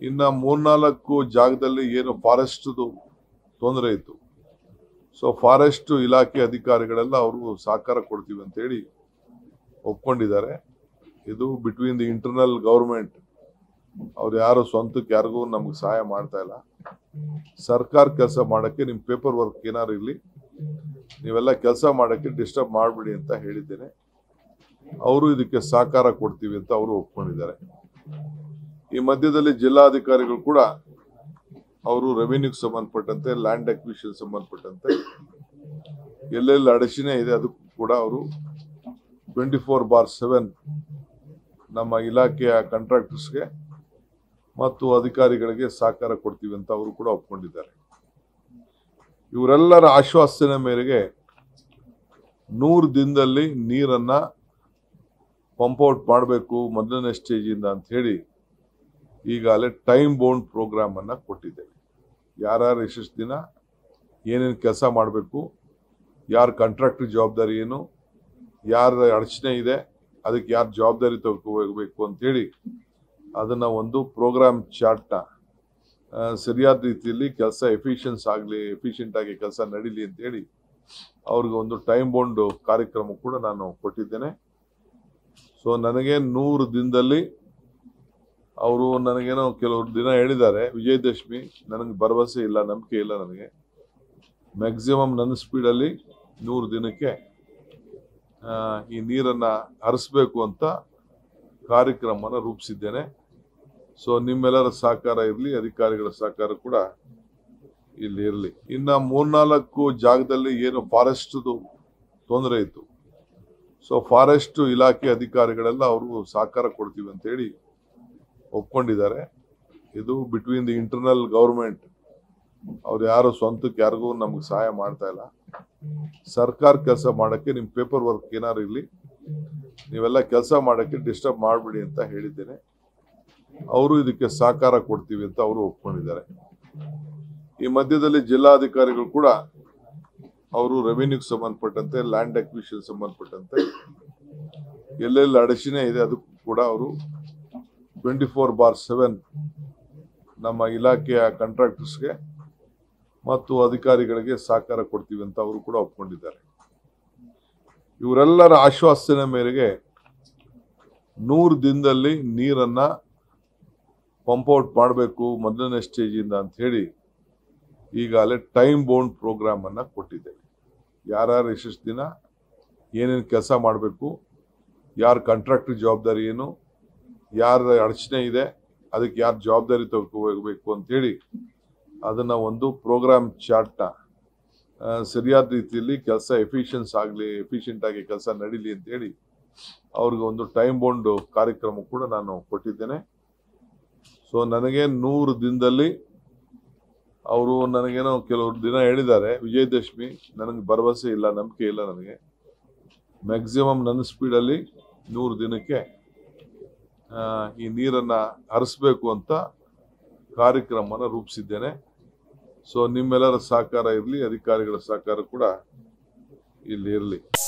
ಇನ್ನ ಮೂರ್ನಾಲ್ಕು ಜಾಗದಲ್ಲಿ ಏನು ಫಾರೆಸ್ಟ್ ತೊಂದರೆ ಇತ್ತು ಸೊ ಫಾರೆಸ್ಟ್ ಇಲಾಖೆ ಅಧಿಕಾರಿಗಳೆಲ್ಲ ಅವರು ಸಹಕಾರ ಕೊಡ್ತೀವಿ ಅಂತ ಹೇಳಿ ಒಪ್ಕೊಂಡಿದ್ದಾರೆ ಇದು ಬಿಟ್ವೀನ್ ದಿ ಇಂಟರ್ನಲ್ ಗೌರ್ಮೆಂಟ್ ಅವ್ರು ಯಾರು ಸ್ವಂತಕ್ಕೆ ಯಾರಿಗೂ ನಮ್ಗೆ ಸಹಾಯ ಮಾಡ್ತಾ ಇಲ್ಲ ಸರ್ಕಾರ ಕೆಲಸ ಮಾಡಕ್ಕೆ ನಿಮ್ ಪೇಪರ್ ವರ್ಕ್ ಏನಾರು ಇರಲಿ ನೀವೆಲ್ಲ ಕೆಲಸ ಮಾಡಕ್ಕೆ ಡಿಸ್ಟರ್ಬ್ ಮಾಡಬೇಡಿ ಅಂತ ಹೇಳಿದ್ದೇನೆ ಅವರು ಇದಕ್ಕೆ ಸಹಕಾರ ಕೊಡ್ತೀವಿ ಅಂತ ಅವರು ಒಪ್ಕೊಂಡಿದ್ದಾರೆ ಈ ಮಧ್ಯದಲ್ಲಿ ಜಿಲ್ಲಾಧಿಕಾರಿಗಳು ಕೂಡ ಅವರು ರೆವಿನ್ಯೂಗೆ ಸಂಬಂಧಪಟ್ಟಂತೆ ಲ್ಯಾಂಡ್ ಅಕ್ವಿಷನ್ ಸಂಬಂಧಪಟ್ಟಂತೆ ಎಲ್ಲೆಲ್ಲಿ ಅಡಚಣೆ ಇದೆ ಅದಕ್ಕೂ ಕೂಡ ಅವರು ಟ್ವೆಂಟಿ ಫೋರ್ ಬಾರ್ ಸೆವೆನ್ ನಮ್ಮ ಇಲಾಖೆಯ ಕಾಂಟ್ರಾಕ್ಟರ್ಸ್ಗೆ ಮತ್ತು ಅಧಿಕಾರಿಗಳಿಗೆ ಸಹಕಾರ ಕೊಡ್ತೀವಿ ಅಂತ ಅವರು ಕೂಡ ಒಪ್ಕೊಂಡಿದ್ದಾರೆ ಇವರೆಲ್ಲರ ಆಶ್ವಾಸನೆ ಮೇರೆಗೆ ನೂರು ದಿನದಲ್ಲಿ ನೀರನ್ನ ಪಂಪ್ಔಟ್ ಮಾಡಬೇಕು ಮೊದಲನೇ ಸ್ಟೇಜಿಂದ ಅಂತ ಹೇಳಿ ಈಗಾಗಲೇ ಟೈಮ್ ಬೌಂಡ್ ಪ್ರೋಗ್ರಾಮ್ ಅನ್ನ ಕೊಟ್ಟಿದ್ದೇವೆ ಯಾರ್ಯಾರು ಎಷ್ಟೆಷ್ಟು ದಿನ ಏನೇನು ಕೆಲಸ ಮಾಡಬೇಕು ಯಾರ ಕಾಂಟ್ರಾಕ್ಟರ್ ಜವಾಬ್ದಾರಿ ಏನು ಯಾರ ಅಡಚಣೆ ಇದೆ ಅದಕ್ಕೆ ಯಾರು ಜವಾಬ್ದಾರಿ ತಗೋಬೇಕು ಅಂತೇಳಿ ಅದನ್ನ ಒಂದು ಪ್ರೋಗ್ರಾಮ್ ಚಾರ್ಟ್ನ ಸರಿಯಾದ ರೀತಿಯಲ್ಲಿ ಕೆಲಸ ಎಫಿಷಿಯನ್ಸ್ ಆಗಲಿ ಎಫಿಷಿಯಂಟ್ ಆಗಿ ಕೆಲಸ ನಡೀಲಿ ಅಂತೇಳಿ ಅವ್ರಿಗೆ ಒಂದು ಟೈಮ್ ಬೌಂಡ್ ಕಾರ್ಯಕ್ರಮ ಕೂಡ ನಾನು ಕೊಟ್ಟಿದ್ದೇನೆ ಸೊ ನನಗೆ ನೂರು ದಿನದಲ್ಲಿ ಅವರು ನನಗೇನೋ ಕೆಲವರು ದಿನ ಹೇಳಿದ್ದಾರೆ ವಿಜಯದಶಮಿ ನನಗೆ ಭರವಸೆ ಇಲ್ಲ ನಂಬಿಕೆ ಇಲ್ಲ ನನಗೆ ಮ್ಯಾಕ್ಸಿಮಮ್ ನನ್ನ ಸ್ಪೀಡಲ್ಲಿ ನೂರು ದಿನಕ್ಕೆ ಆ, ಈ ನೀರನ್ನ ಹರಿಸ್ಬೇಕು ಅಂತ ಕಾರ್ಯಕ್ರಮನ ರೂಪಿಸಿದ್ದೇನೆ ಸೊ ನಿಮ್ಮೆಲ್ಲರ ಸಹಕಾರ ಇರಲಿ ಅಧಿಕಾರಿಗಳ ಸಹಕಾರ ಕೂಡ ಇಲ್ಲಿ ಇರಲಿ ಇನ್ನ ಮೂರ್ನಾಲ್ಕು ಜಾಗದಲ್ಲಿ ಏನು ಫಾರೆಸ್ಟ್ ತೊಂದರೆ ಇತ್ತು ಸೊ ಫಾರೆಸ್ಟ್ ಇಲಾಖೆ ಅಧಿಕಾರಿಗಳೆಲ್ಲ ಅವರು ಸಹಕಾರ ಕೊಡ್ತೀವಿ ಅಂತ ಹೇಳಿ ಒಪ್ಕೊಂಡಿದ್ದಾರೆ ಇದು ಬಿಟ್ವೀನ್ ದಿ ಇಂಟರ್ನಲ್ ಗೌರ್ಮೆಂಟ್ ಅವ್ರು ಯಾರು ಸ್ವಂತಕ್ಕೆ ಯಾರಿಗೂ ನಮ್ಗೆ ಸಹಾಯ ಮಾಡ್ತಾ ಇಲ್ಲ ಸರ್ಕಾರ ಕೆಲಸ ಮಾಡಕ್ಕೆ ನಿಮ್ ಪೇಪರ್ ವರ್ಕ್ ಏನಾರು ಇರಲಿ ನೀವೆಲ್ಲ ಕೆಲಸ ಮಾಡಕ್ಕೆ ಡಿಸ್ಟರ್ಬ್ ಮಾಡಬೇಡಿ ಅಂತ ಹೇಳಿದ್ದೇನೆ ಅವರು ಇದಕ್ಕೆ ಸಹಕಾರ ಕೊಡ್ತೀವಿ ಅಂತ ಅವರು ಒಪ್ಕೊಂಡಿದ್ದಾರೆ ಈ ಮಧ್ಯದಲ್ಲಿ ಜಿಲ್ಲಾಧಿಕಾರಿಗಳು ಕೂಡ ಅವರು ರೆವಿನ್ಯೂಗೆ ಸಂಬಂಧಪಟ್ಟಂತೆ ಲ್ಯಾಂಡ್ ಅಕ್ವಿಷನ್ ಸಂಬಂಧಪಟ್ಟಂತೆ ಎಲ್ಲೆಲ್ಲಿ ಅಡಚಣೆ ಇದೆ ಅದಕ್ಕೂ ಕೂಡ ಅವರು ಟ್ವೆಂಟಿ ಫೋರ್ ಬಾರ್ ಸೆವೆನ್ ನಮ್ಮ ಇಲಾಖೆಯ ಕಾಂಟ್ರಾಕ್ಟರ್ಸ್ಗೆ ಮತ್ತು ಅಧಿಕಾರಿಗಳಿಗೆ ಸಹಕಾರ ಕೊಡ್ತೀವಿ ಅಂತ ಅವರು ಕೂಡ ಒಪ್ಕೊಂಡಿದ್ದಾರೆ ಇವರೆಲ್ಲರ ಆಶ್ವಾಸನೆ ಮೇರೆಗೆ ನೂರು ದಿನದಲ್ಲಿ ನೀರನ್ನ ಪಂಪ್ಔಟ್ ಮಾಡಬೇಕು ಮೊದಲನೇ ಸ್ಟೇಜಿಂದ ಅಂತ ಹೇಳಿ ಈಗಾಗಲೇ ಟೈಮ್ ಬೌಂಡ್ ಪ್ರೋಗ್ರಾಮ್ ಅನ್ನ ಕೊಟ್ಟಿದ್ದೇವೆ ಯಾರ್ಯಾರು ಎಷ್ಟೆಷ್ಟು ದಿನ ಏನೇನು ಕೆಲಸ ಮಾಡಬೇಕು ಯಾರ ಕಾಂಟ್ರಾಕ್ಟರ್ ಜವಾಬ್ದಾರಿ ಏನು ಯಾರ ಅಡಚಣೆ ಇದೆ ಅದಕ್ಕೆ ಯಾರು ಜವಾಬ್ದಾರಿ ತಗೋಬೇಕು ಅಂತೇಳಿ ಅದನ್ನ ಒಂದು ಪ್ರೋಗ್ರಾಮ್ ಚಾರ್ಟ್ನ ಸರಿಯಾದ ರೀತಿಯಲ್ಲಿ ಕೆಲಸ ಎಫಿಷಿಯನ್ಸ್ ಆಗಲಿ ಎಫಿಷಿಯಂಟ್ ಆಗಿ ಕೆಲಸ ನಡೀಲಿ ಅಂತೇಳಿ ಅವ್ರಿಗೆ ಒಂದು ಟೈಮ್ ಬೌಂಡ್ ಕಾರ್ಯಕ್ರಮ ಕೂಡ ನಾನು ಕೊಟ್ಟಿದ್ದೇನೆ ಸೊ ನನಗೆ ನೂರು ದಿನದಲ್ಲಿ ಅವರು ನನಗೇನೋ ಕೆಲವರು ದಿನ ಹೇಳಿದ್ದಾರೆ ವಿಜಯದಶಮಿ ನನಗೆ ಭರವಸೆ ಇಲ್ಲ ನಂಬಿಕೆ ಇಲ್ಲ ನನಗೆ ಮ್ಯಾಕ್ಸಿಮಮ್ ನನ್ನ ಸ್ಪೀಡಲ್ಲಿ ನೂರು ದಿನಕ್ಕೆ ಆ, ಈ ನೀರನ್ನ ಹರಿಸ್ಬೇಕು ಅಂತ ಕಾರ್ಯಕ್ರಮನ ರೂಪಿಸಿದ್ದೇನೆ ಸೊ ನಿಮ್ಮೆಲ್ಲರ ಸಹಕಾರ ಇರಲಿ ಅಧಿಕಾರಿಗಳ ಸಹಕಾರ ಕೂಡ ಇಲ್ಲಿ ಇರಲಿ